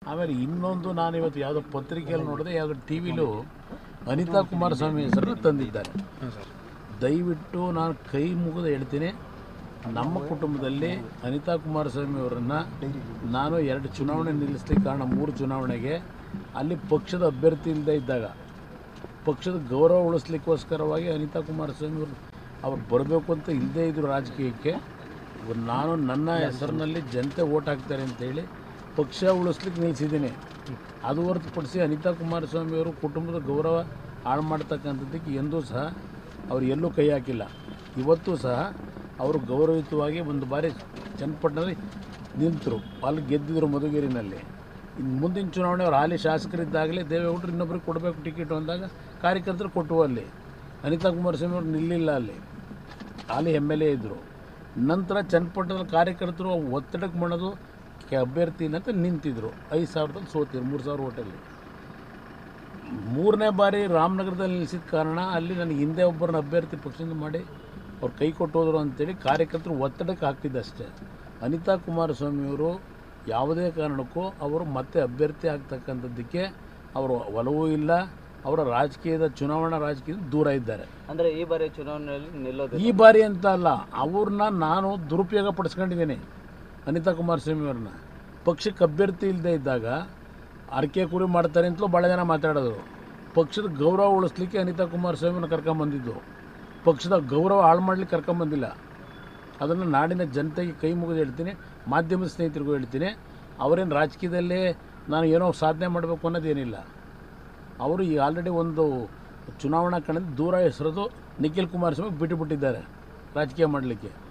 ಆಮೇಲೆ ಇನ್ನೊಂದು ನಾನು ಇವತ್ತು ಯಾವುದೋ ಪತ್ರಿಕೆಯಲ್ಲಿ ನೋಡಿದೆ ಯಾವುದೋ ಟಿ ವಿಲೂ ಅನಿತಾ ಕುಮಾರಸ್ವಾಮಿ ಹೆಸರನ್ನು ತಂದಿದ್ದಾರೆ ದಯವಿಟ್ಟು ನಾನು ಕೈ ಮುಗಿದು ಹೇಳ್ತೀನಿ ನಮ್ಮ ಕುಟುಂಬದಲ್ಲಿ ಅನಿತಾ ಕುಮಾರಸ್ವಾಮಿ ಅವರನ್ನು ನಾನು ಎರಡು ಚುನಾವಣೆ ನಿಲ್ಲಿಸ್ಲಿಕ್ಕೆ ಕಾರಣ ಮೂರು ಚುನಾವಣೆಗೆ ಅಲ್ಲಿ ಪಕ್ಷದ ಅಭ್ಯರ್ಥಿ ಇಲ್ಲದೆ ಇದ್ದಾಗ ಪಕ್ಷದ ಗೌರವ ಉಳಿಸ್ಲಿಕ್ಕೋಸ್ಕರವಾಗಿ ಅನಿತಾ ಕುಮಾರಸ್ವಾಮಿ ಅವರು ಅವ್ರು ಬರಬೇಕು ಅಂತ ಇಲ್ಲದೇ ಇದ್ರು ರಾಜಕೀಯಕ್ಕೆ ಇವ್ರು ನಾನು ನನ್ನ ಹೆಸರಿನಲ್ಲಿ ಜನತೆ ಓಟ್ ಹಾಕ್ತಾರೆ ಅಂತೇಳಿ ಪಕ್ಷ ಉಳಿಸ್ಲಿಕ್ಕೆ ನಿಲ್ಲಿಸಿದ್ದೀನಿ ಅದು ಹೊರತುಪಡಿಸಿ ಅನಿತಾ ಕುಮಾರಸ್ವಾಮಿ ಅವರು ಕುಟುಂಬದ ಗೌರವ ಹಾಳು ಮಾಡ್ತಕ್ಕಂಥದ್ದಕ್ಕೆ ಎಂದೂ ಸಹ ಅವ್ರು ಎಲ್ಲೂ ಕೈ ಹಾಕಿಲ್ಲ ಇವತ್ತು ಸಹ ಅವರು ಗೌರವಯುತವಾಗಿ ಒಂದು ಬಾರಿ ಚನ್ನಪಟ್ಟಣದಲ್ಲಿ ನಿಂತರು ಅಲ್ಲಿ ಗೆದ್ದಿದ್ರು ಮಧುಗಿರಿನಲ್ಲಿ ಇನ್ನು ಮುಂದಿನ ಚುನಾವಣೆ ಅವ್ರು ಹಾಲಿ ಶಾಸಕರಿದ್ದಾಗಲೇ ದೇವೇಗೌಡರು ಇನ್ನೊಬ್ರಿಗೆ ಕೊಡಬೇಕು ಟಿಕೆಟ್ ಅಂದಾಗ ಕಾರ್ಯಕರ್ತರು ಕೊಟ್ಟವು ಅಲ್ಲಿ ಅನಿತಾ ಕುಮಾರಸ್ವಾಮಿ ಅವರು ನಿಲ್ಲಿಲ್ಲ ಅಲ್ಲಿ ಹಾಲಿ ಎಮ್ ಎಲ್ ಎ ಇದ್ದರು ನಂತರ ಚನ್ನಪಟ್ಟಣದ ಕಾರ್ಯಕರ್ತರು ಒತ್ತಡಕ್ಕೆ ಮಾಡೋದು ಕೆ- ಅಭ್ಯರ್ಥಿ ಅಂತ ನಿಂತಿದ್ರು ಐದು ಸಾವಿರದಲ್ಲಿ ಸೋತಿದ್ರು ಮೂರು ಸಾವಿರ ಓಟಲ್ಲಿ ಮೂರನೇ ಬಾರಿ ರಾಮನಗರದಲ್ಲಿ ನಿಲ್ಲಿಸಿದ ಕಾರಣ ಅಲ್ಲಿ ನನಗೆ ಹಿಂದೆ ಒಬ್ಬರನ್ನ ಅಭ್ಯರ್ಥಿ ಪಕ್ಷದಿಂದ ಮಾಡಿ ಅವ್ರು ಕೈ ಕೊಟ್ಟೋದ್ರು ಅಂತೇಳಿ ಕಾರ್ಯಕರ್ತರು ಒತ್ತಡಕ್ಕೆ ಹಾಕ್ತಿದ್ದೆ ಅಷ್ಟೇ ಅನಿತಾ ಕುಮಾರಸ್ವಾಮಿಯವರು ಯಾವುದೇ ಕಾರಣಕ್ಕೂ ಅವರು ಮತ್ತೆ ಅಭ್ಯರ್ಥಿ ಆಗ್ತಕ್ಕಂಥದ್ದಕ್ಕೆ ಅವರು ಒಲವೂ ಇಲ್ಲ ಅವರ ರಾಜಕೀಯದ ಚುನಾವಣಾ ರಾಜಕೀಯದ ದೂರ ಇದ್ದಾರೆ ಅಂದ್ರೆ ಈ ಬಾರಿ ಚುನಾವಣೆಯಲ್ಲಿ ನಿಲ್ಲೋದು ಈ ಬಾರಿ ಅಂತ ಅಲ್ಲ ಅವ್ರನ್ನ ನಾನು ದುರುಪಯೋಗ ಪಡಿಸ್ಕೊಂಡಿದ್ದೀನಿ ಅನಿತಾ ಕುಮಾರಸ್ವಾಮಿ ಅವ್ರನ್ನ ಪಕ್ಷಕ್ಕೆ ಅಭ್ಯರ್ಥಿ ಇಲ್ಲದೆ ಇದ್ದಾಗ ಅರಕೆ ಕುರಿ ಮಾಡ್ತಾರೆ ಅಂತಲೂ ಭಾಳ ಜನ ಮಾತಾಡೋದು ಪಕ್ಷದ ಗೌರವ ಉಳಿಸ್ಲಿಕ್ಕೆ ಅನಿತಾ ಕುಮಾರಸ್ವಾಮಿನ ಕರ್ಕೊಂಬಂದಿದ್ದು ಪಕ್ಷದ ಗೌರವ ಹಾಳು ಮಾಡ್ಲಿಕ್ಕೆ ಕರ್ಕೊಂಬಂದಿಲ್ಲ ಅದನ್ನು ನಾಡಿನ ಜನತೆಗೆ ಕೈ ಮುಗಿದು ಹೇಳ್ತೀನಿ ಮಾಧ್ಯಮದ ಸ್ನೇಹಿತರಿಗೂ ಹೇಳ್ತೀನಿ ಅವರೇನು ರಾಜಕೀಯದಲ್ಲೇ ನಾನು ಏನೋ ಸಾಧನೆ ಮಾಡಬೇಕು ಅನ್ನೋದೇನಿಲ್ಲ ಅವರು ಈಗ ಆಲ್ರೆಡಿ ಒಂದು ಚುನಾವಣಾ ಕಣದಿಂದ ದೂರ ಹೆಸರದು ನಿಖಿಲ್ ಕುಮಾರಸ್ವಾಮಿ ಬಿಟ್ಟು ಬಿಟ್ಟಿದ್ದಾರೆ ರಾಜಕೀಯ ಮಾಡಲಿಕ್ಕೆ